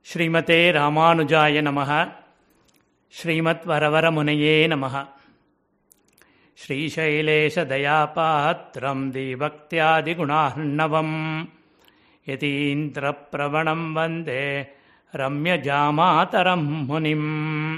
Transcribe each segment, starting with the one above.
ஸ்ரீமதே ராமானுஜாய நமः ஸ்ரீமத் வரவரமுனையே நமः श्रीशैलेशदयापात्रं दीभक्त्यादिगुणार्णवम् यतीन्द्रप्रवणं वन्दे रम्यजामातरं मुनिम्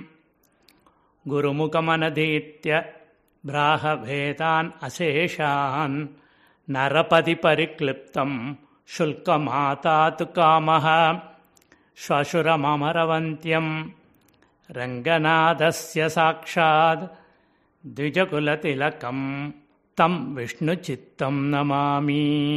गुरुमुखमनधीत्य ब्राहभेदान् अशेषान् नरपतिपरिक्लिप्तं शुल्कमातातु कामः श्वशुरममरवन्त्यं रङ्गनाथस्य साक्षात् द्विजकुलतिलकं तं விஷ்ணுச்சித்தம் நமாமி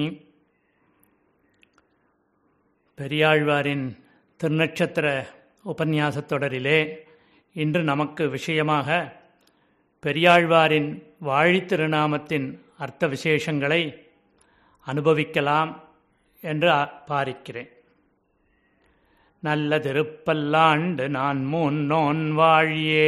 பெரியாழ்வாரின் திருநட்சத்திர உபன்யாசத் தொடரிலே இன்று நமக்கு விஷயமாக பெரியாழ்வாரின் வாழித் திருநாமத்தின் அர்த்த விசேஷங்களை அனுபவிக்கலாம் என்று பாரிக்கிறேன் நல்ல திருப்பல்லாண்டு நான் முன்னோன் வாழியே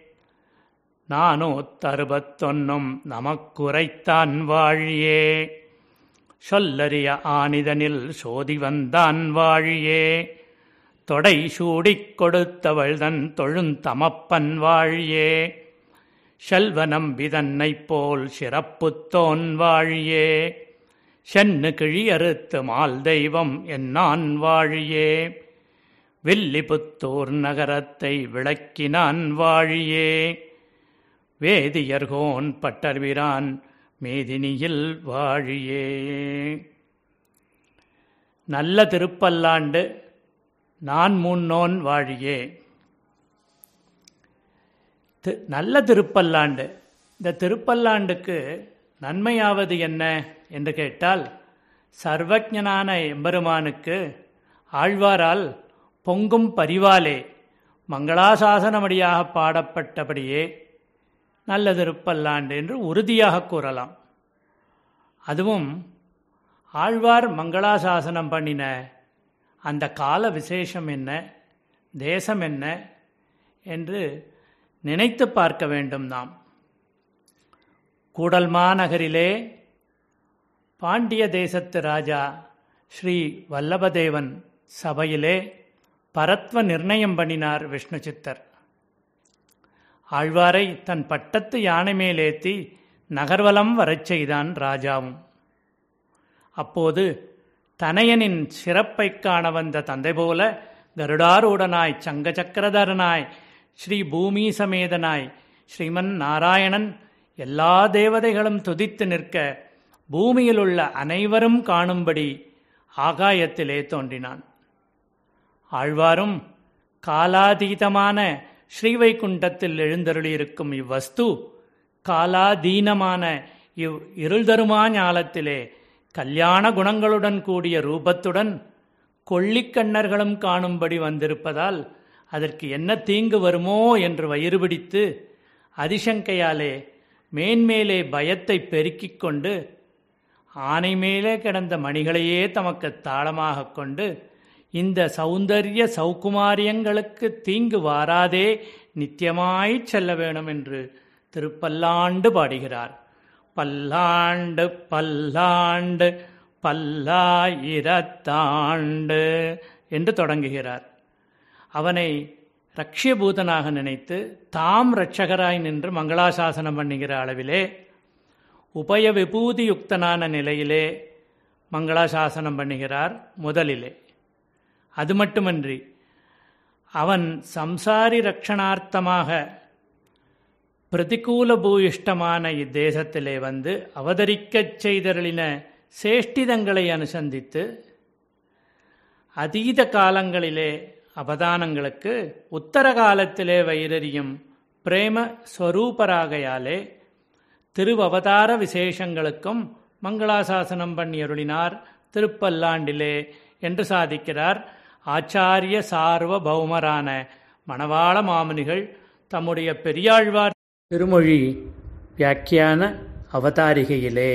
நானூத்தறுபத்தொன்னும் நமக்குரைத்தான் வாழியே சொல்லறிய ஆனிதனில் சோதி வந்தான் வாழியே தொடை சூடிக் கொடுத்தவள் தன் தொழுந்தமப்பன் வாழியே செல்வனம் விதன்னைப் போல் சிறப்புத்தோன் வாழியே சென்னு கிழியறுத்து மால் தெய்வம் என்னான் வாழியே வில்லிபுத்தூர் நகரத்தை விளக்கினான் வாழியே வேதியர்கோன் பட்டர்விரான் மேதினியில் வாழியே நல்ல திருப்பல்லாண்டு நான் முன்னோன் வாழியே நல்ல திருப்பல்லாண்டு இந்த திருப்பல்லாண்டுக்கு நன்மையாவது என்ன என்று கேட்டால் சர்வஜனான எம்பெருமானுக்கு ஆழ்வாரால் பொங்கும் பரிவாலே மங்களாசாசனமடியாக பாடப்பட்டபடியே நல்ல திருப்பல்லாண்டு என்று உறுதியாக கூறலாம் அதுவும் ஆழ்வார் மங்களாசாசனம் பண்ணின அந்த கால விசேஷம் என்ன தேசம் என்ன என்று நினைத்து பார்க்க வேண்டும் நாம் கூடல் மாநகரிலே பாண்டிய தேசத்து ராஜா ஸ்ரீ வல்லபதேவன் சபையிலே பரத்வ நிர்ணயம் பண்ணினார் விஷ்ணு சித்தர் ஆழ்வாரை தன் பட்டத்து யானை மேலேத்தி நகர்வலம் வரச் செய்தான் ராஜாவும் அப்போது தனையனின் சிறப்பை காண வந்த தந்தை போல கருடாரூடனாய் சங்க சக்கரதரனாய் ஸ்ரீ பூமி சமேதனாய் ஸ்ரீமன் நாராயணன் எல்லா தேவதைகளும் துதித்து நிற்க பூமியில் உள்ள அனைவரும் காணும்படி ஆகாயத்திலே தோன்றினான் ஆழ்வாரும் காலாதீதமான ஸ்ரீவைகுண்டத்தில் எழுந்தருளியிருக்கும் இவ்வஸ்து காலாதீனமான இவ் இருள்தருமா ஞாலத்திலே கல்யாண குணங்களுடன் கூடிய ரூபத்துடன் கொள்ளிக்கண்ணர்களும் காணும்படி வந்திருப்பதால் அதற்கு என்ன தீங்கு வருமோ என்று வயிறு பிடித்து அதிசங்கையாலே மேன்மேலே பயத்தை பெருக்கிக் கொண்டு ஆனை மேலே கிடந்த மணிகளையே தமக்கு தாளமாக கொண்டு இந்த சௌந்தரிய சௌகுமாரியங்களுக்கு தீங்கு வாராதே நித்தியமாய் செல்ல வேணும் என்று திருப்பல்லாண்டு பாடுகிறார் பல்லாண்டு பல்லாண்டு பல்லாயிரத்தாண்டு என்று தொடங்குகிறார் அவனை ரக்ஷியபூதனாக நினைத்து தாம் இரட்சகராய் நின்று மங்களாசாசனம் பண்ணுகிற அளவிலே உபய விபூதி யுக்தனான நிலையிலே மங்களாசாசனம் பண்ணுகிறார் முதலிலே அது மட்டுமன்றி அவன் சம்சாரி ரட்சணார்த்தமாக பிரதிகூல பூயிஷ்டமான இத்தேசத்திலே வந்து அவதரிக்கச் செய்தருளின சேஷ்டிதங்களை அனுசந்தித்து அதீத காலங்களிலே அவதானங்களுக்கு உத்தர காலத்திலே வைரறியும் பிரேம ஸ்வரூபராகையாலே திருவவதார விசேஷங்களுக்கும் மங்களாசாசனம் பண்ணியருளினார் திருப்பல்லாண்டிலே என்று சாதிக்கிறார் ஆச்சாரிய சார்வ பௌமரான மணவாள மாமுனிகள் தம்முடைய பெரியாழ்வார் திருமொழி வியாக்கியான அவதாரிகையிலே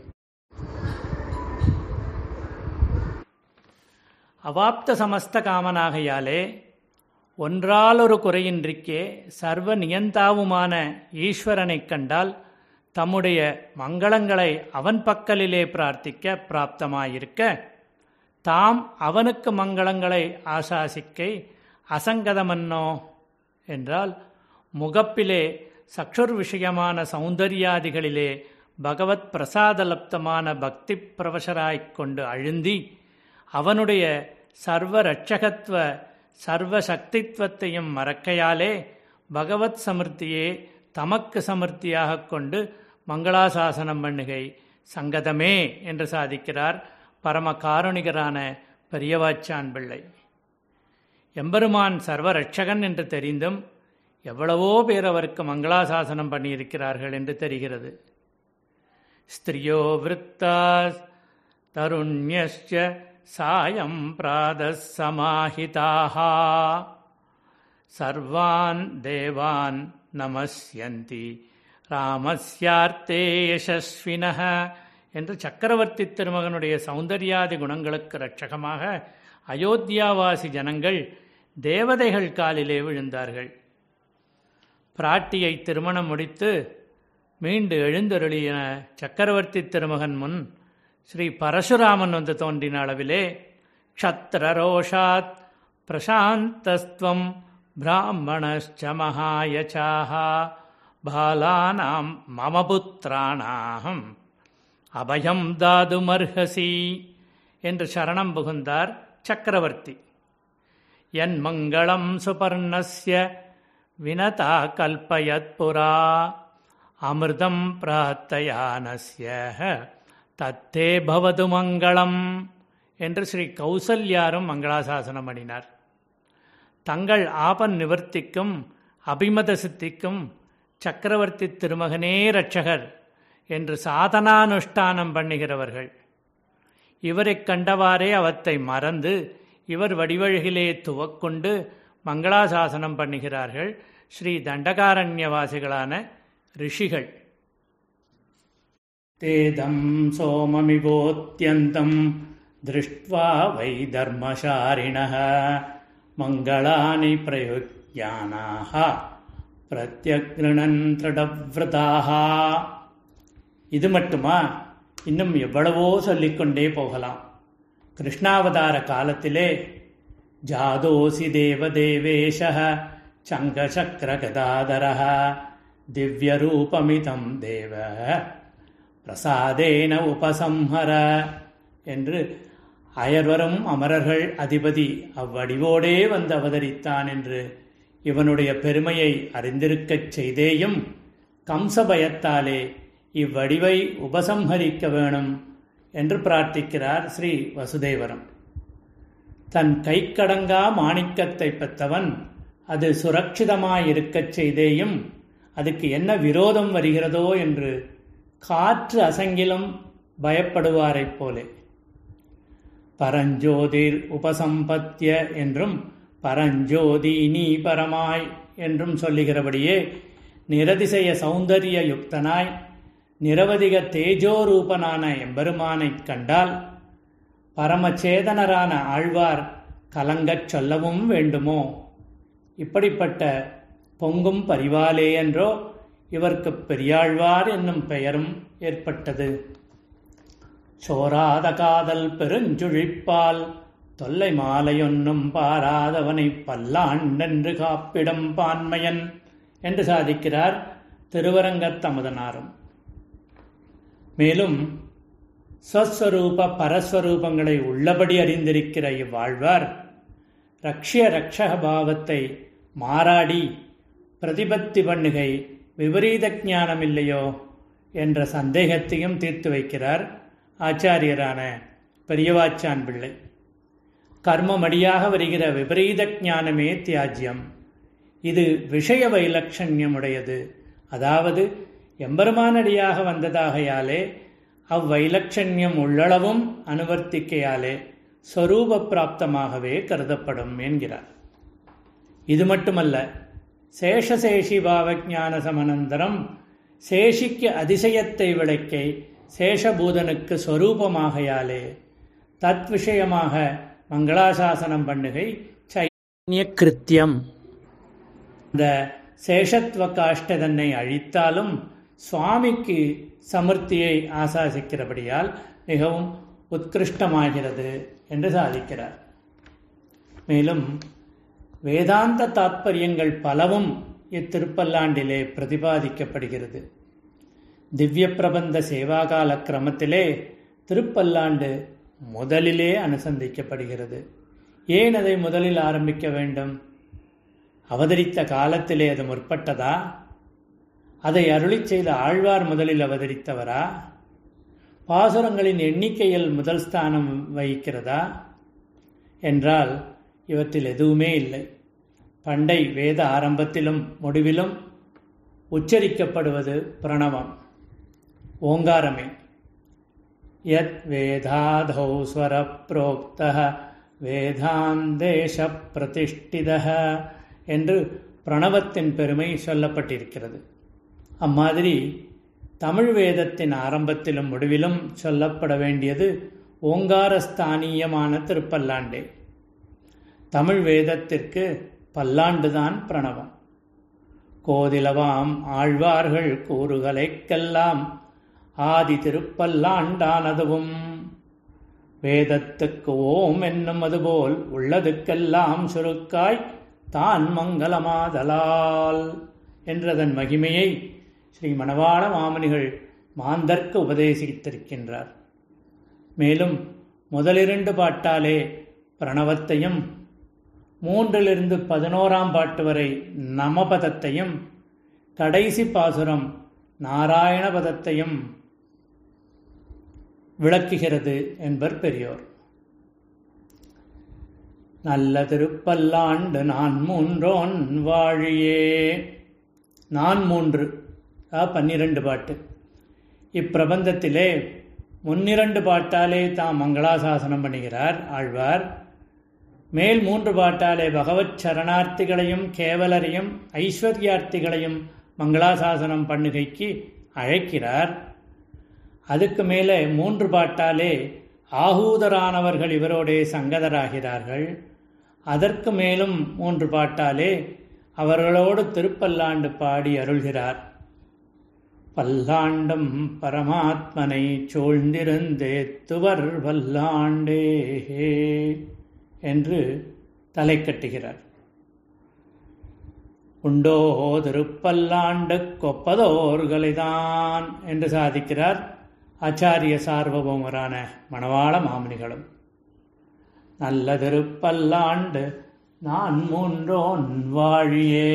அவாப்த சமஸ்த காமனாகையாலே ஒன்றாலொரு குறையின்றிக்கே சர்வ நியந்தாவுமான ஈஸ்வரனைக் கண்டால் தம்முடைய மங்களங்களை அவன் பக்கலிலே பிரார்த்திக்க பிராப்தமாயிருக்க தாம் அவனுக்கு மங்களங்களை ஆசாசிக்கை அசங்கதமன்னோ என்றால் முகப்பிலே சக்ஷுர் விஷயமான சௌந்தர்யாதிகளிலே பகவத் பிரசாதலப்தமான பக்தி பிரவசராய்க் கொண்டு அழுந்தி அவனுடைய சர்வ ரட்சகத்துவ சர்வ சக்தித்வத்தையும் மறக்கையாலே பகவத் சமிருத்தியே தமக்கு சமிருத்தியாக கொண்டு மங்களாசாசனம் பண்ணுகை சங்கதமே என்று சாதிக்கிறார் பரம காருணிகரான பெரியவாச்சான் பிள்ளை எம்பெருமான் சர்வ ரட்சகன் என்று தெரிந்தும் எவ்வளவோ பேர் அவருக்கு மங்களாசாசனம் பண்ணியிருக்கிறார்கள் என்று தெரிகிறது ஸ்திரியோ விருத்தா தருண்யஸ்ச சாயம் பிராதஸ் சமாஹிதாக சர்வான் தேவான் நமஸ்யந்தி ராமஸ்யார்த்தே யசஸ்வினः என்று சக்கரவர்த்தி திருமகனுடைய சௌந்தர்யாதி குணங்களுக்கு ரட்சகமாக அயோத்தியாவாசி ஜனங்கள் தேவதைகள் காலிலே விழுந்தார்கள் பிராட்டியை திருமணம் முடித்து மீண்டு எழுந்தருளிய சக்கரவர்த்தி திருமகன் முன் ஸ்ரீ பரசுராமன் வந்து தோன்றின அளவிலே க்ஷத்ரரோஷாத் பிரசாந்தஸ்துவம் பிராமணश्च மகாயச்சாக பாலானாம் மம புத்திராணாம் அபயம் தாதுமர்ஹசி என்று சரணம் புகுந்தார் சக்கரவர்த்தி என் மங்களம் சுபர்ணஸ்ய வினதா கல்பயத் புரா அமிர்தம் பிரார்த்தயானஸ்ய தத்தே பவது மங்களம் என்று ஸ்ரீ கௌசல்யாரும் மங்களாசாசனம் பண்ணினார் தங்கள் ஆபன் நிவர்த்திக்கும் அபிமத சித்திக்கும் சக்கரவர்த்தி திருமகனே ரட்சகர் என்று சாதனானுஷ்டானம் பண்ணுகிறவர்கள் இவரைக் கண்டவாறே அவத்தை மறந்து இவர் வடிவழகிலே துவக்கொண்டு மங்களாசாசனம் பண்ணுகிறார்கள் ஸ்ரீ தண்டகாரண்யவாசிகளான ரிஷிகள் தேதம் சோமமிவோத்யந்தம் திருஷ்ட்வா வை தர்மசாரிண மங்களானி பிரயுஜானாக பிரத்யக்ருணன் திருடவிரதாக இது மட்டுமா இன்னும் எவ்வளவோ சொல்லிக்கொண்டே போகலாம் கிருஷ்ணாவதார காலத்திலே ஜாதோசி தேவதேவேஷ சங்கசக்கரகதாதர திவ்யரூபமிதம் தேவ பிரசாதேன உபசம்ஹர என்று அயர்வரும் அமரர்கள் அதிபதி அவ்வடிவோடே வந்து அவதரித்தான் என்று இவனுடைய பெருமையை அறிந்திருக்கச் செய்தேயும் கம்சபயத்தாலே இவ்வடிவை உபசம்ஹரிக்க வேணும் என்று பிரார்த்திக்கிறார் ஸ்ரீ வசுதேவரம் தன் கைக்கடங்கா மாணிக்கத்தை பெற்றவன் அது சுரட்சிதமாயிருக்கச் செய்தேயும் அதுக்கு என்ன விரோதம் வருகிறதோ என்று காற்று அசங்கிலும் பயப்படுவாரைப் போலே பரஞ்சோதிர் உபசம்பத்திய என்றும் பரஞ்சோதி நீ பரமாய் என்றும் சொல்லுகிறபடியே நிரதிசய சௌந்தரிய யுக்தனாய் நிரவதிக தேஜோரூபனான எம்பெருமானைக் கண்டால் பரமச்சேதனரான ஆழ்வார் கலங்கச் சொல்லவும் வேண்டுமோ இப்படிப்பட்ட பொங்கும் பரிவாலே என்றோ இவர்க்கு பெரியாழ்வார் என்னும் பெயரும் ஏற்பட்டது சோராத காதல் பெருஞ்சுழிப்பால் தொல்லை மாலையொன்னும் பாராதவனை பல்லாண்டென்று காப்பிடம் பான்மையன் என்று சாதிக்கிறார் திருவரங்கத்தமுதனாரும் மேலும் ஸ்வஸ்வரூப பரஸ்வரூபங்களை உள்ளபடி அறிந்திருக்கிற இவ்வாழ்வார் ரக்ஷிய ரக்ஷக பாவத்தை மாறாடி பிரதிபத்தி பண்ணுகை விபரீத ஞானம் இல்லையோ என்ற சந்தேகத்தையும் தீர்த்து வைக்கிறார் ஆச்சாரியரான பெரியவாச்சான் பிள்ளை கர்மமடியாக வருகிற விபரீத ஞானமே தியாஜ்யம் இது விஷய வைலட்சண்யமுடையது அதாவது எம்பெருமானடியாக வந்ததாகையாலே அவ்வைலட்சண்யம் உள்ளளவும் அனுவர்த்திக்கையாலே ஸ்வரூப பிராப்தமாகவே கருதப்படும் என்கிறார் இது மட்டுமல்ல சேஷசேஷி பாவஜான சமனந்தரம் சேஷிக்கு அதிசயத்தை விளக்கை சேஷபூதனுக்கு ஸ்வரூபமாகையாலே தத் விஷயமாக மங்களாசாசனம் பண்ணுகை சைன்ய கிருத்தியம் இந்த சேஷத்துவ காஷ்ட தன்னை அழித்தாலும் சுவாமிக்கு சமிருத்தியை ஆசாசிக்கிறபடியால் மிகவும் உத்கிருஷ்டமாகிறது என்று சாதிக்கிறார் மேலும் வேதாந்த தாத்பரியங்கள் பலவும் இத்திருப்பல்லாண்டிலே பிரதிபாதிக்கப்படுகிறது திவ்ய பிரபந்த சேவாகால கிரமத்திலே திருப்பல்லாண்டு முதலிலே அனுசந்திக்கப்படுகிறது ஏன் அதை முதலில் ஆரம்பிக்க வேண்டும் அவதரித்த காலத்திலே அது முற்பட்டதா அதை அருளி செய்த ஆழ்வார் முதலில் அவதரித்தவரா பாசுரங்களின் எண்ணிக்கையில் முதல் ஸ்தானம் வகிக்கிறதா என்றால் இவற்றில் எதுவுமே இல்லை பண்டை வேத ஆரம்பத்திலும் முடிவிலும் உச்சரிக்கப்படுவது பிரணவம் ஓங்காரமே யத் வேதாதௌ ஸ்வர புரோக்த வேதாந்தேஷ பிரதிஷ்டித என்று பிரணவத்தின் பெருமை சொல்லப்பட்டிருக்கிறது அம்மாதிரி தமிழ் வேதத்தின் ஆரம்பத்திலும் முடிவிலும் சொல்லப்பட வேண்டியது ஓங்காரஸ்தானியமான திருப்பல்லாண்டே தமிழ் வேதத்திற்கு பல்லாண்டுதான் பிரணவம் கோதிலவாம் ஆழ்வார்கள் கூறுகளைக்கெல்லாம் ஆதி திருப்பல்லாண்டானதுவும் வேதத்துக்கு ஓம் என்னும் அதுபோல் உள்ளதுக்கெல்லாம் சுருக்காய் தான் மங்களமாதலால் என்றதன் மகிமையை ஸ்ரீ மணவாள மாமனிகள் மாந்தர்க்கு உபதேசித்திருக்கின்றார் மேலும் முதலிரண்டு பாட்டாலே பிரணவத்தையும் மூன்றிலிருந்து பதினோராம் பாட்டு வரை நமபதத்தையும் கடைசி பாசுரம் நாராயண பதத்தையும் விளக்குகிறது என்பர் பெரியோர் நல்ல திருப்பல்லாண்டு நான் மூன்றோன் வாழியே நான் மூன்று பன்னிரண்டு பாட்டு இப்பிரபந்தத்திலே முன்னிரண்டு பாட்டாலே தாம் மங்களாசாசனம் பண்ணுகிறார் ஆழ்வார் மேல் மூன்று பாட்டாலே பகவத் சரணார்த்திகளையும் கேவலரையும் ஐஸ்வர்யார்த்திகளையும் மங்களாசாசனம் பண்ணுகைக்கு அழைக்கிறார் அதுக்கு மேலே மூன்று பாட்டாலே ஆகூதரானவர்கள் இவரோடே சங்கதராகிறார்கள் அதற்கு மேலும் மூன்று பாட்டாலே அவர்களோடு திருப்பல்லாண்டு பாடி அருள்கிறார் பல்லாண்டும் பரமாத்மனை சூழ்ந்திருந்தே துவர் வல்லாண்டே என்று தலை கட்டுகிறார் உண்டோ திருப்பல்லாண்டு கொப்பதோர்களைதான் என்று சாதிக்கிறார் ஆச்சாரிய சார்வபௌமரான மணவாள மாமனிகளும் நல்ல திருப்பல்லாண்டு நான் மூன்றோன் வாழியே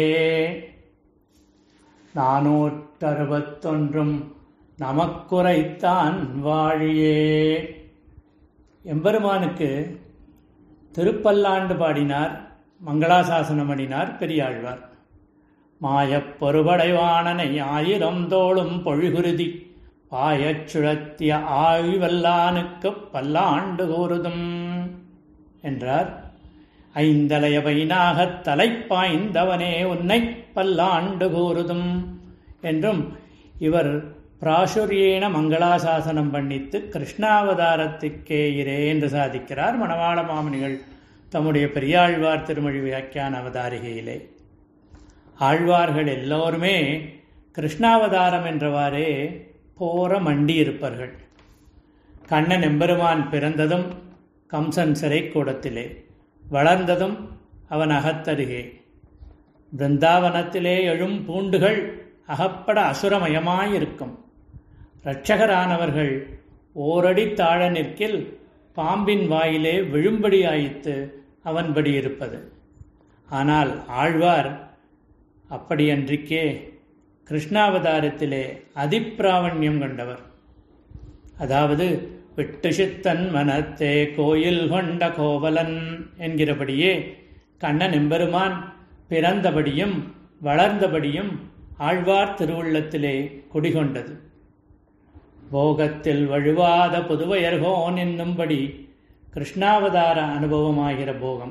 நானூற்றறுபத்தொன்றும் நமக்குரைத்தான் வாழியே எம்பெருமானுக்கு திருப்பல்லாண்டு பாடினார் மங்களாசாசனம் அடினார் பெரியாழ்வார் மாயப் பொறுபடைவானனை ஆயிரம் தோளும் பொழிகுருதி பாயச் சுழத்திய ஆய்வல்லானுக்குப் பல்லாண்டு கூறுதும் என்றார் ஐந்தலைய வைனாகத் தலைப்பாய்ந்தவனே உன்னை பல்லாண்டு கூறுதும் என்றும் இவர் பிராசுரியேன மங்களாசாசனம் பண்ணித்து கிருஷ்ணாவதாரத்துக்கே இரே என்று சாதிக்கிறார் மணவாள மாமனிகள் தம்முடைய பெரியாழ்வார் திருமொழி வியாக்கியான அவதாரிகையிலே ஆழ்வார்கள் எல்லோருமே கிருஷ்ணாவதாரம் என்றவாறே போற மண்டி இருப்பார்கள் கண்ணன் எம்பெருமான் பிறந்ததும் கம்சன் சிறை கூடத்திலே வளர்ந்ததும் அவன் அகத்தருகே பிருந்தாவனத்திலே எழும் பூண்டுகள் அகப்பட அசுரமயமாயிருக்கும் இரட்சகரானவர்கள் ஓரடி தாழ நிற்கில் பாம்பின் வாயிலே விழும்படி ஆயித்து அவன்படி இருப்பது ஆனால் ஆழ்வார் அப்படியன்றிக்கே கிருஷ்ணாவதாரத்திலே அதிப்பிராவண்யம் கொண்டவர் அதாவது விட்டு சித்தன் மனத்தே கோயில் கொண்ட கோவலன் என்கிறபடியே கண்ணன் எம்பெருமான் பிறந்தபடியும் வளர்ந்தபடியும் ஆழ்வார் திருவுள்ளத்திலே குடிகொண்டது போகத்தில் வழுவாத புதுவையர்கோன் என்னும்படி கிருஷ்ணாவதார அனுபவமாகிற போகம்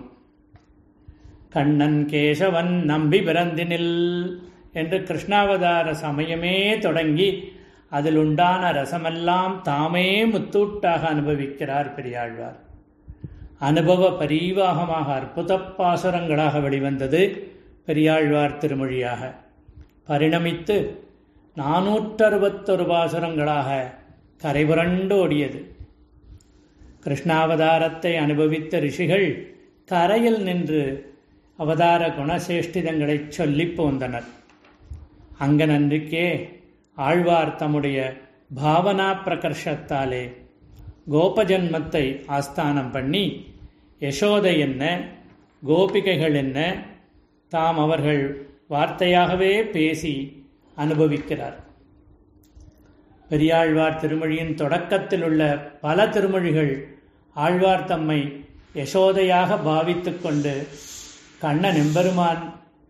கண்ணன் கேசவன் நம்பி பிறந்தினில் என்று கிருஷ்ணாவதார சமயமே தொடங்கி அதில் உண்டான ரசமெல்லாம் தாமே முத்தூட்டாக அனுபவிக்கிறார் பெரியாழ்வார் அனுபவ பரீவாகமாக அற்புத பாசுரங்களாக வெளிவந்தது பெரியாழ்வார் திருமொழியாக பரிணமித்து நானூற்றறுபத்தொரு பாசுரங்களாக கரைபுரண்டு ஓடியது கிருஷ்ணாவதாரத்தை அனுபவித்த ரிஷிகள் கரையில் நின்று அவதார குணசேஷ்டிதங்களை சொல்லிப் போந்தனர் அங்கனன்றிக்கே ஆழ்வார் தம்முடைய பாவனா பிரகர்ஷத்தாலே கோபஜன்மத்தை ஆஸ்தானம் பண்ணி யசோதை என்ன கோபிகைகள் என்ன தாம் அவர்கள் வார்த்தையாகவே பேசி அனுபவிக்கிறார் பெரியாழ்வார் திருமொழியின் தொடக்கத்தில் உள்ள பல திருமொழிகள் ஆழ்வார் தம்மை யசோதையாக பாவித்துக் கொண்டு கண்ணன் எம்பெருமான்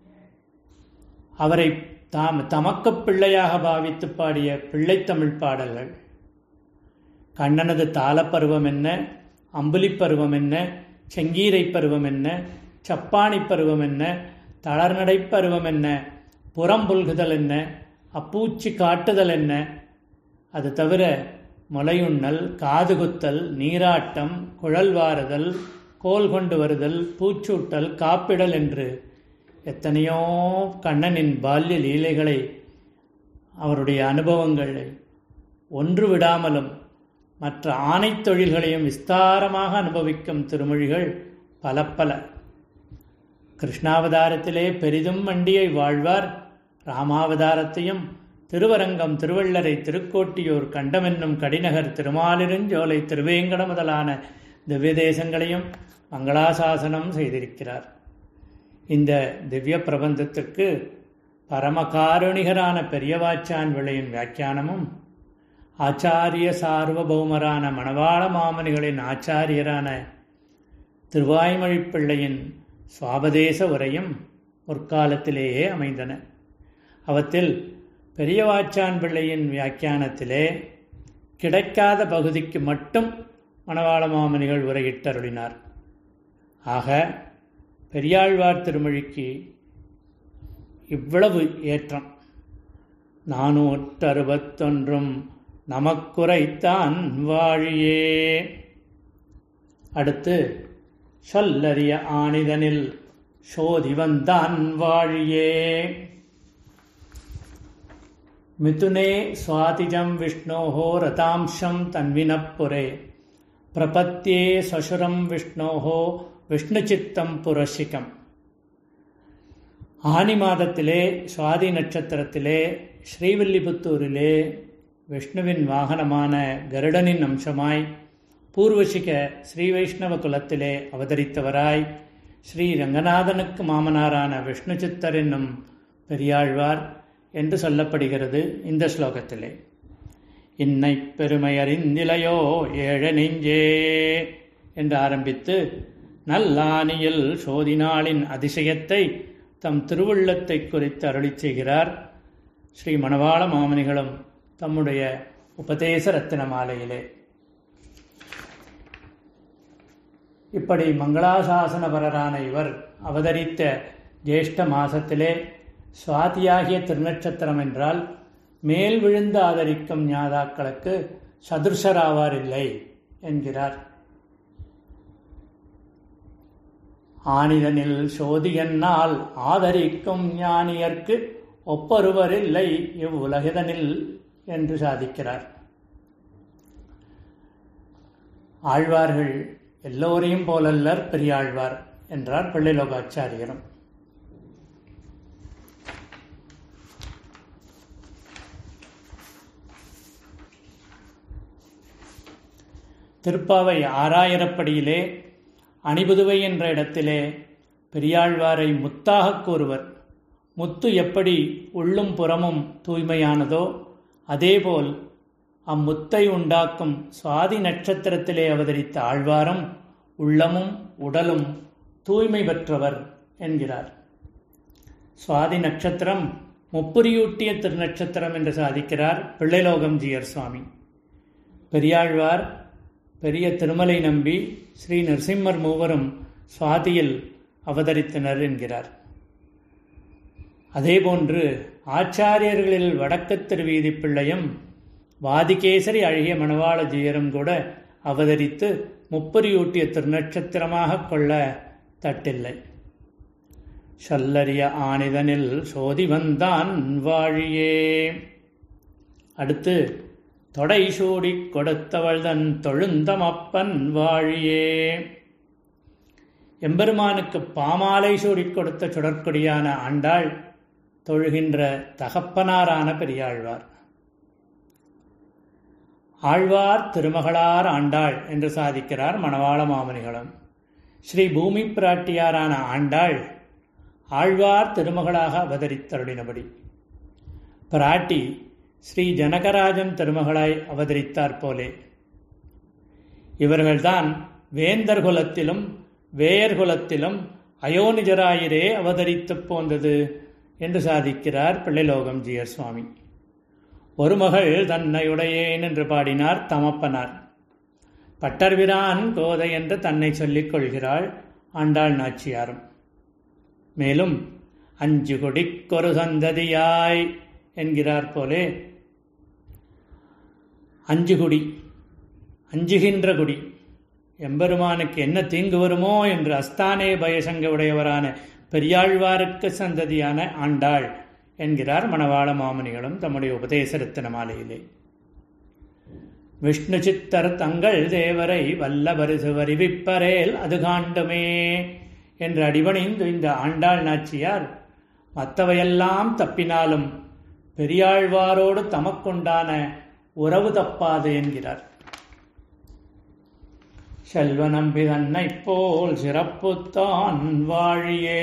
அவரை தாம் தமக்கு பிள்ளையாக பாவித்து பாடிய பிள்ளைத்தமிழ் பாடல்கள் கண்ணனது தாளப்பருவம் என்ன அம்புலிப் பருவம் என்ன செங்கீரை பருவம் என்ன சப்பாணி பருவம் என்ன தளர்நடை பருவம் என்ன புறம்புல்குதல் என்ன அப்பூச்சி காட்டுதல் என்ன அது தவிர முலையுண்ணல் காதுகுத்தல் நீராட்டம் குழல் வாருதல் கோல் கொண்டு வருதல் பூச்சூட்டல் காப்பிடல் என்று எத்தனையோ கண்ணனின் பால்ய லீலைகளை அவருடைய அனுபவங்களை ஒன்று விடாமலும் மற்ற ஆணைத் தொழில்களையும் விஸ்தாரமாக அனுபவிக்கும் திருமொழிகள் பல பல கிருஷ்ணாவதாரத்திலே பெரிதும் மண்டியை வாழ்வார் ராமாவதாரத்தையும் திருவரங்கம் திருவள்ளரை திருக்கோட்டியூர் கண்டமென்னும் கடிநகர் திருமாலிருஞ்சோலை திருவேங்கட முதலான திவ்ய தேசங்களையும் மங்களாசாசனம் செய்திருக்கிறார் இந்த திவ்ய பிரபந்தத்திற்கு பரமகாருணிகரான பெரியவாச்சான் விளையின் வியாக்கியானமும் ஆச்சாரிய சார்வபௌமரான மணவாள மாமனிகளின் ஆச்சாரியரான திருவாய்மொழி பிள்ளையின் சுவாபதேச உரையும் முற்காலத்திலேயே அமைந்தன அவற்றில் பெரியவாச்சான் பிள்ளையின் வியாக்கியானத்திலே கிடைக்காத பகுதிக்கு மட்டும் மணவாள மாமனிகள் உரையிட்டருளினார் ஆக பெரியாழ்வார் திருமொழிக்கு இவ்வளவு ஏற்றம் நானூற்றறுபத்தொன்றும் நமக்குரைத்தான் வாழியே அடுத்து சொல்லறிய ஆணிதனில் சோதி வந்தான் வாழியே மிதுனே சுவாதிஜம் விஷ்ணோஹோ ரதாம்சம் தன்வினப்புரே பிரபத்தியே சசுரம் விஷ்ணோஹோ விஷ்ணுச்சித்தம் புரஷிகம் ஆனி மாதத்திலே சுவாதி நட்சத்திரத்திலே ஸ்ரீவில்லிபுத்தூரிலே விஷ்ணுவின் வாகனமான கருடனின் அம்சமாய் பூர்வசிக ஸ்ரீ வைஷ்ணவ குலத்திலே அவதரித்தவராய் ஸ்ரீ ரங்கநாதனுக்கு மாமனாரான விஷ்ணு சித்தர் என்னும் பெரியாழ்வார் என்று சொல்லப்படுகிறது இந்த ஸ்லோகத்திலே இன்னை பெருமை அறிந்திலையோ ஏழ நெஞ்சே என்று ஆரம்பித்து நல்லானியில் சோதினாளின் அதிசயத்தை தம் திருவுள்ளத்தை குறித்து அருளி செய்கிறார் ஸ்ரீ மணவாள மாமனிகளும் தம்முடைய உபதேச ரத்தின மாலையிலே இப்படி மங்களாசாசனபரரான இவர் அவதரித்த ஜேஷ்ட மாசத்திலே சுவாதியாகிய திருநட்சத்திரம் என்றால் மேல் விழுந்து ஆதரிக்கும் ஞாதாக்களுக்கு சதுர்ஷராவார் இல்லை என்கிறார் ஆனிதனில் சோதியன்னால் ஆதரிக்கும் ஞானியர்க்கு ஒப்பருவரில்லை இவ்வுலகிதனில் என்று சாதிக்கிறார் ஆழ்வார்கள் எல்லோரையும் போலல்லர் பெரியாழ்வார் என்றார் பிள்ளைலோகாச்சாரியரும் திருப்பாவை ஆறாயிரப்படியிலே அணிபுதுவை என்ற இடத்திலே பெரியாழ்வாரை முத்தாக கூறுவர் முத்து எப்படி உள்ளும் புறமும் தூய்மையானதோ அதேபோல் அம்முத்தை உண்டாக்கும் சுவாதி நட்சத்திரத்திலே அவதரித்த ஆழ்வாரும் உள்ளமும் உடலும் தூய்மை பெற்றவர் என்கிறார் சுவாதி நட்சத்திரம் முப்புரியூட்டிய திருநட்சத்திரம் என்று சாதிக்கிறார் பிள்ளைலோகம் ஜியர் சுவாமி பெரியாழ்வார் பெரிய திருமலை நம்பி ஸ்ரீ நரசிம்மர் மூவரும் சுவாதியில் அவதரித்தனர் என்கிறார் அதேபோன்று ஆச்சாரியர்களில் வடக்கு திருவீதி பிள்ளையும் வாதிகேசரி அழகிய மணவாள ஜீயரும் கூட அவதரித்து முப்பரியூட்டிய திருநட்சத்திரமாக கொள்ள தட்டில்லை சொல்லறிய ஆனிதனில் சோதி வந்தான் வாழியே அடுத்து தொடை சூடிக் கொடுத்தவள் தன் தொழுந்தமப்பன் வாழியே எம்பெருமானுக்கு பாமாலை சூடிக் கொடுத்த சுடற்கொடியான ஆண்டாள் தொழுகின்ற தகப்பனாரான பெரியாழ்வார் ஆழ்வார் திருமகளார் ஆண்டாள் என்று சாதிக்கிறார் மணவாள மாமனிகளும் ஸ்ரீ பூமி பிராட்டியாரான ஆண்டாள் ஆழ்வார் திருமகளாக அவதரித்தருளினபடி பிராட்டி ஸ்ரீ ஜனகராஜன் திருமகளாய் அவதரித்தார் போலே இவர்கள்தான் வேந்தர் குலத்திலும் வேயர் குலத்திலும் அயோனிஜராயிரே அவதரித்துப் போந்தது என்று சாதிக்கிறார் பிள்ளைலோகம் ஜியர் சுவாமி ஒரு மகள் தன்னையுடையேன் என்று பாடினார் தமப்பனார் பட்டர்விரான் கோதை என்று தன்னை சொல்லிக் கொள்கிறாள் ஆண்டாள் நாச்சியாரும் மேலும் அஞ்சு கொடிக்கொரு சந்ததியாய் என்கிறார் போலே அஞ்சு குடி அஞ்சுகின்ற குடி எம்பெருமானுக்கு என்ன தீங்கு வருமோ என்று அஸ்தானே பயசங்க உடையவரான பெரியாழ்வாருக்கு சந்ததியான ஆண்டாள் என்கிறார் மணவாள மாமனிகளும் தம்முடைய உபதேசரத்தின மாலையிலே விஷ்ணு சித்தர் தங்கள் தேவரை வல்ல பரிசு வரிவிப்பரேல் அது காண்டுமே என்று அடிபணிந்து இந்த ஆண்டாள் நாச்சியார் மற்றவையெல்லாம் தப்பினாலும் பெரியாழ்வாரோடு தமக்குண்டான உறவு தப்பாது என்கிறார் செல்வ நம்பி தன்னை போல் சிறப்புத்தான் வாழியே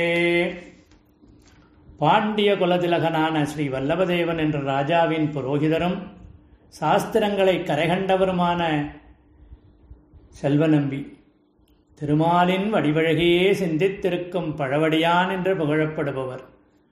பாண்டிய குலதிலகனான ஸ்ரீ வல்லபதேவன் என்ற ராஜாவின் புரோகிதரும் சாஸ்திரங்களை கரைகண்டவருமான செல்வநம்பி திருமாலின் வடிவழகையே சிந்தித்திருக்கும் பழவடியான் என்று புகழப்படுபவர்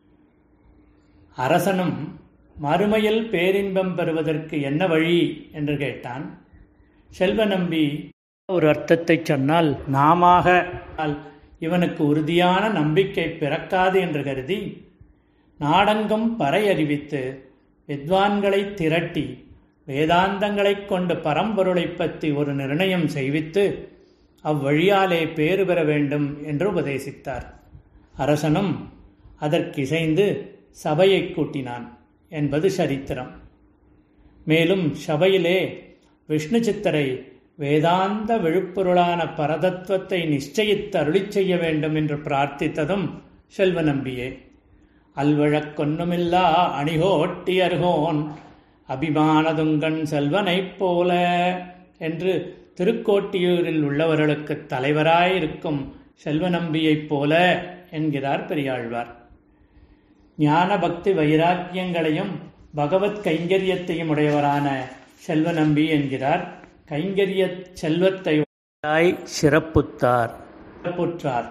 அரசனும் மறுமையில் பேரின்பம் பெறுவதற்கு என்ன வழி என்று கேட்டான் செல்வநம்பி ஒரு அர்த்தத்தை சொன்னால் நாமாக இவனுக்கு உறுதியான நம்பிக்கை பிறக்காது என்று கருதி நாடெங்கும் பறை அறிவித்து வித்வான்களை திரட்டி வேதாந்தங்களைக் கொண்டு பரம்பொருளைப் பற்றி ஒரு நிர்ணயம் செய்வித்து அவ்வழியாலே பேறு பெற வேண்டும் என்று உபதேசித்தார் அரசனும் அதற்கிசைந்து சபையை கூட்டினான் என்பது சரித்திரம் மேலும் சபையிலே விஷ்ணு சித்தரை வேதாந்த விழுப்பொருளான பரதத்துவத்தை நிச்சயித்து அருளிச் செய்ய வேண்டும் என்று பிரார்த்தித்ததும் செல்வ நம்பியே அல்வழக்கொன்னுமில்லா அணிகோட்டி அருகோன் அபிமானதுங்கன் செல்வனைப் போல என்று திருக்கோட்டியூரில் உள்ளவர்களுக்கு தலைவராயிருக்கும் செல்வ நம்பியைப் போல என்கிறார் பெரியாழ்வார் ஞான பக்தி வைராக்கியங்களையும் பகவத் கைங்கரியத்தையும் உடையவரான செல்வ நம்பி என்கிறார் கைங்கரிய செல்வத்தை சிறப்புத்தார் சிறப்புற்றார்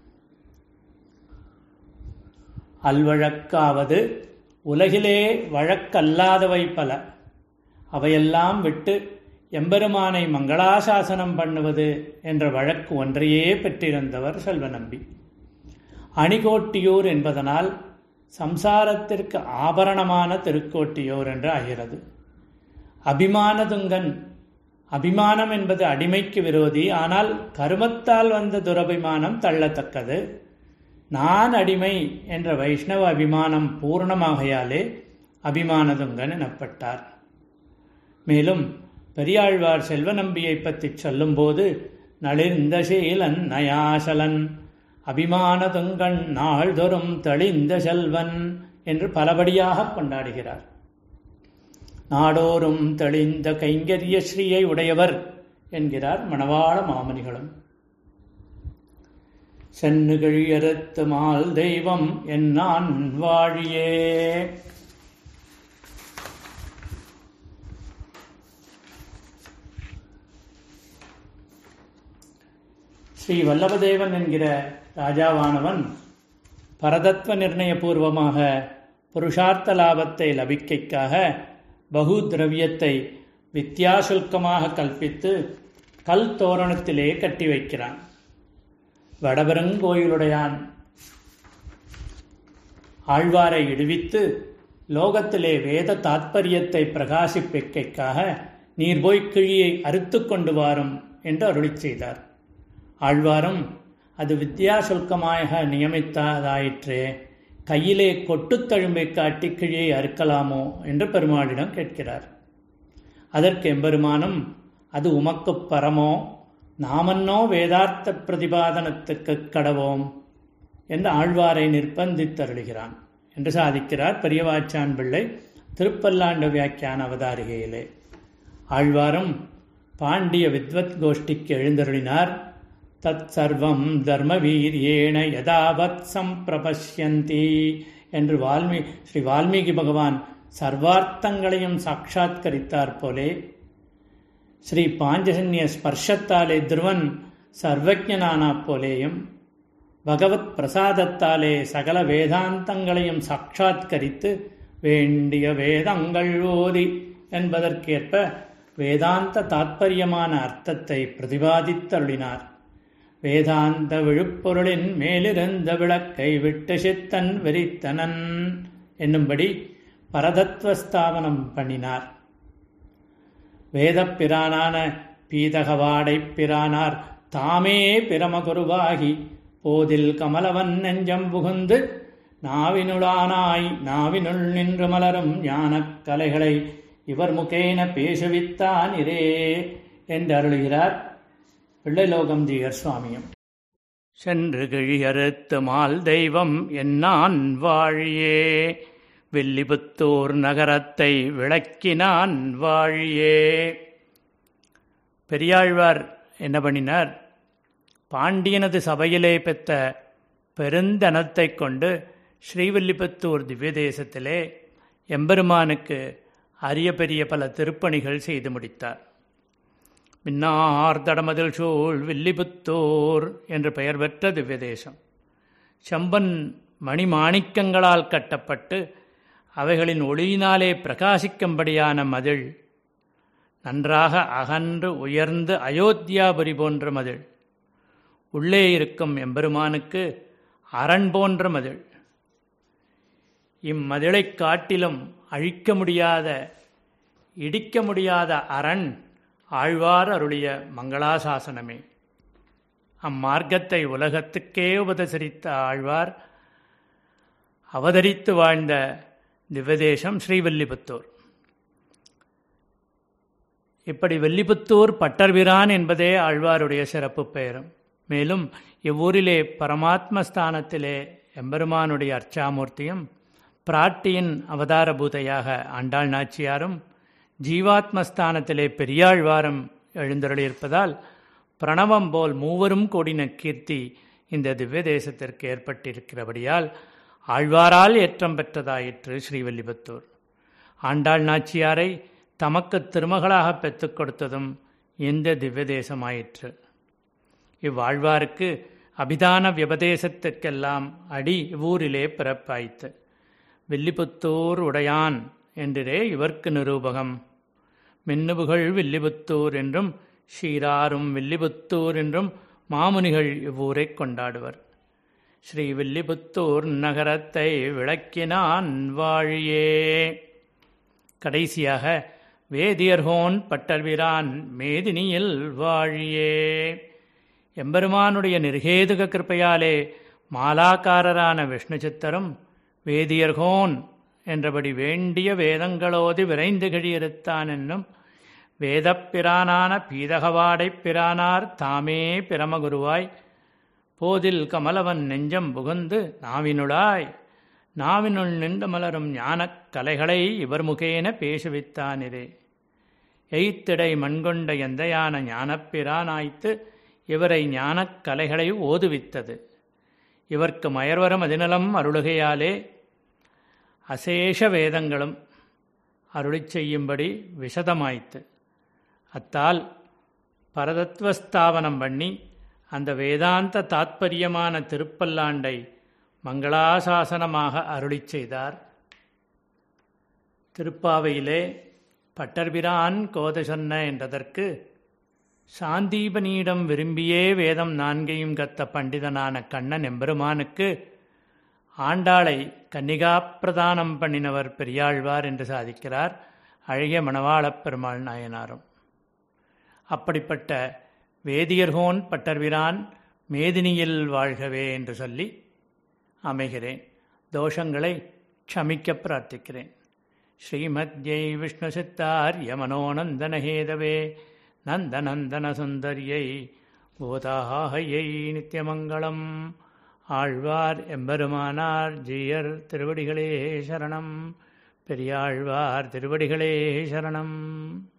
அல்வழக்காவது உலகிலே வழக்கல்லாதவை பல அவையெல்லாம் விட்டு எம்பெருமானை மங்களாசாசனம் பண்ணுவது என்ற வழக்கு ஒன்றையே பெற்றிருந்தவர் செல்வநம்பி அணிகோட்டியூர் என்பதனால் சம்சாரத்திற்கு ஆபரணமான திருக்கோட்டியூர் என்று ஆகிறது அபிமானதுங்கன் அபிமானம் என்பது அடிமைக்கு விரோதி ஆனால் கருமத்தால் வந்த துரபிமானம் தள்ளத்தக்கது நான் அடிமை என்ற வைஷ்ணவ அபிமானம் பூர்ணமாகையாலே அபிமானதுங்கன் எனப்பட்டார் மேலும் பெரியாழ்வார் செல்வநம்பியை பற்றி சொல்லும்போது நளிர்ந்த சீலன் நயாசலன் அபிமானதுங்கண் நாள்தொறும் தெளிந்த செல்வன் என்று பலபடியாக கொண்டாடுகிறார் நாடோறும் தெளிந்த கைங்கரிய ஸ்ரீயை உடையவர் என்கிறார் மணவாள மாமனிகளும் சென்னுகிழியறுத்து மால் தெய்வம் என்னான் வாழியே ஸ்ரீ வல்லபதேவன் என்கிற ராஜாவானவன் பரதத்வ நிர்ணயபூர்வமாக புருஷார்த்த லாபத்தை லபிக்கைக்காக பகு திரவியத்தை வித்தியாசுல்கமாக கல்பித்து கல் தோரணத்திலே கட்டி வைக்கிறான் வடபெருங்கோயிலுடையான் ஆழ்வாரை இடுவித்து லோகத்திலே வேத தாத்பரியத்தை பிரகாசிப்பிக்கைக்காக நீர் போய் கிழியை அறுத்து கொண்டு வாரும் என்று அருளிச் செய்தார் ஆழ்வாரும் அது வித்தியாசுல்கமாக நியமித்ததாயிற்றே கையிலே கொட்டுத்தழும்பை காட்டி கிழியை அறுக்கலாமோ என்று பெருமாளிடம் கேட்கிறார் அதற்கு எம்பெருமானும் அது உமக்குப் பரமோ நாமன்னோ வேதார்த்த பிரதிபாதனத்துக்கு கடவோம் என்று ஆழ்வாரை நிர்பந்தித்தருளுகிறான் என்று சாதிக்கிறார் பெரியவாச்சான் பிள்ளை திருப்பல்லாண்டு வியாக்கியான அவதாரிகையிலே ஆழ்வாரும் பாண்டிய வித்வத் கோஷ்டிக்கு எழுந்தருளினார் தத் சர்வம் தர்மவீரியேன யதாவத் சம்பிரபஷ்யந்தி என்று வால்மீ ஸ்ரீ வால்மீகி பகவான் சர்வார்த்தங்களையும் சாட்சாத்கரித்தார் போலே ஸ்ரீ பாஞ்சஜன்ய ஸ்பர்ஷத்தாலே துருவன் சர்வஜனானா போலேயும் பகவத் பிரசாதத்தாலே சகல வேதாந்தங்களையும் சாட்சாத்கரித்து வேண்டிய வேதங்கள் ஓதி என்பதற்கேற்ப வேதாந்த தாத்பரியமான அர்த்தத்தை பிரதிபாதித்தருளினார் வேதாந்த விழுப்பொருளின் மேலிருந்த விளக்கை விட்டு சித்தன் வெறித்தனன் என்னும்படி பரதத்வஸ்தாபனம் பண்ணினார் வேதப்பிரானான பீதகவாடைப் பிரானார் தாமே பிரமகுருவாகி போதில் கமலவன் நெஞ்சம் புகுந்து நாவினுளானாய் நாவினுள் நின்று மலரும் ஞானக் கலைகளை இவர் முகேன பேசுவித்தான் இரே என்று அருளுகிறார் பிள்ளைலோகம் ஜீயர் சுவாமியும் சென்று கிழியறுத்து மால் தெய்வம் என்னான் வாழியே வில்லிபுத்தூர் நகரத்தை விளக்கினான் வாழியே பெரியாழ்வார் என்ன பண்ணினார் பாண்டியனது சபையிலே பெற்ற பெருந்தனத்தைக் கொண்டு ஸ்ரீவில்லிபுத்தூர் திவ்யதேசத்திலே எம்பெருமானுக்கு அரிய பெரிய பல திருப்பணிகள் செய்து முடித்தார் மின்னார் தடமதில் சூழ் வில்லிபுத்தூர் என்று பெயர் பெற்ற திவ்யதேசம் செம்பன் மணிமாணிக்கங்களால் கட்டப்பட்டு அவைகளின் ஒளியினாலே பிரகாசிக்கும்படியான மதில் நன்றாக அகன்று உயர்ந்து அயோத்தியாபுரி போன்ற மதில் உள்ளே இருக்கும் எம்பெருமானுக்கு அரண் போன்ற மதில் இம்மதிலைக் காட்டிலும் அழிக்க முடியாத இடிக்க முடியாத அரண் ஆழ்வார் அருளிய மங்களாசாசனமே அம்மார்க்கத்தை உலகத்துக்கே உபதசரித்த ஆழ்வார் அவதரித்து வாழ்ந்த திவ்யதேசம் ஸ்ரீவல்லிபுத்தூர் இப்படி வெள்ளிபுத்தூர் பட்டர்பிரான் என்பதே ஆழ்வாருடைய சிறப்பு பெயரும் மேலும் இவ்வூரிலே பரமாத்ம ஸ்தானத்திலே எம்பெருமானுடைய அர்ச்சாமூர்த்தியும் பிராட்டியின் அவதார பூதையாக ஆண்டாள் நாச்சியாரும் ஜீவாத்மஸ்தானத்திலே பெரியாழ்வாரும் எழுந்தருளியிருப்பதால் பிரணவம் போல் மூவரும் கூடின கீர்த்தி இந்த திவ்ய தேசத்திற்கு ஏற்பட்டிருக்கிறபடியால் ஆழ்வாரால் ஏற்றம் பெற்றதாயிற்று ஸ்ரீவல்லிபுத்தூர் ஆண்டாள் நாச்சியாரை தமக்கு திருமகளாக பெற்றுக் கொடுத்ததும் இந்த திவ்ய தேசமாயிற்று இவ்வாழ்வாருக்கு அபிதான வியபதேசத்துக்கெல்லாம் அடி இவ்வூரிலே பிறப்பாய்த்து வில்லிபுத்தூர் உடையான் என்றே இவர்க்கு நிரூபகம் மின்னுபுகள் வில்லிபுத்தூர் என்றும் ஷீராரும் வில்லிபுத்தூர் என்றும் மாமுனிகள் இவ்வூரை கொண்டாடுவர் ஸ்ரீ வில்லிபுத்தூர் நகரத்தை விளக்கினான் வாழியே கடைசியாக வேதியர்கோன் பட்டர்விரான் மேதினியில் வாழியே எம்பெருமானுடைய நிர்ஹேதுக கிருப்பையாலே மாலாக்காரரான விஷ்ணு சித்தரும் வேதியர்கோன் என்றபடி வேண்டிய வேதங்களோது விரைந்து கிழியிருத்தான் என்னும் வேதப்பிரானான பீதகவாடைப் பிரானார் தாமே பிரமகுருவாய் போதில் கமலவன் நெஞ்சம் புகுந்து நாவினுளாய் நாவினுள் நின்று மலரும் ஞானக் கலைகளை இவர் முகேன பேசுவித்தானிரே எய்த்திடை மண்கொண்ட எந்தையான ஞானப்பிரானாய்த்து இவரை ஞானக் கலைகளை ஓதுவித்தது இவர்க்கு மயர்வரம் அதிநலம் அருளுகையாலே அசேஷ வேதங்களும் அருளிச் செய்யும்படி விஷதமாய்த்து அத்தால் பரதத்வஸ்தாபனம் பண்ணி அந்த வேதாந்த தாத்பரியமான திருப்பல்லாண்டை மங்களாசாசனமாக அருளிச் செய்தார் திருப்பாவையிலே பட்டர்பிரான் கோத சொன்ன என்றதற்கு சாந்தீபனியிடம் விரும்பியே வேதம் நான்கையும் கத்த பண்டிதனான கண்ணன் எம்பெருமானுக்கு ஆண்டாளை கன்னிகாப்பிரதானம் பண்ணினவர் பெரியாழ்வார் என்று சாதிக்கிறார் அழகிய மணவாளப் பெருமாள் நாயனாரும் அப்படிப்பட்ட வேதியர்கோன் பட்டர்விரான் மேதினியில் வாழ்கவே என்று சொல்லி அமைகிறேன் தோஷங்களை க்ஷமிக்க பிரார்த்திக்கிறேன் ஸ்ரீமத்யை விஷ்ணுசித்தார்யமனோநந்தனஹேதவே நந்தநந்தனசுந்தர்யை பூதாஹையை நித்தியமங்கலம் ஆழ்வார் எம்பெருமானார் ஜீயர் திருவடிகளே சரணம் பெரியாழ்வார் திருவடிகளே சரணம்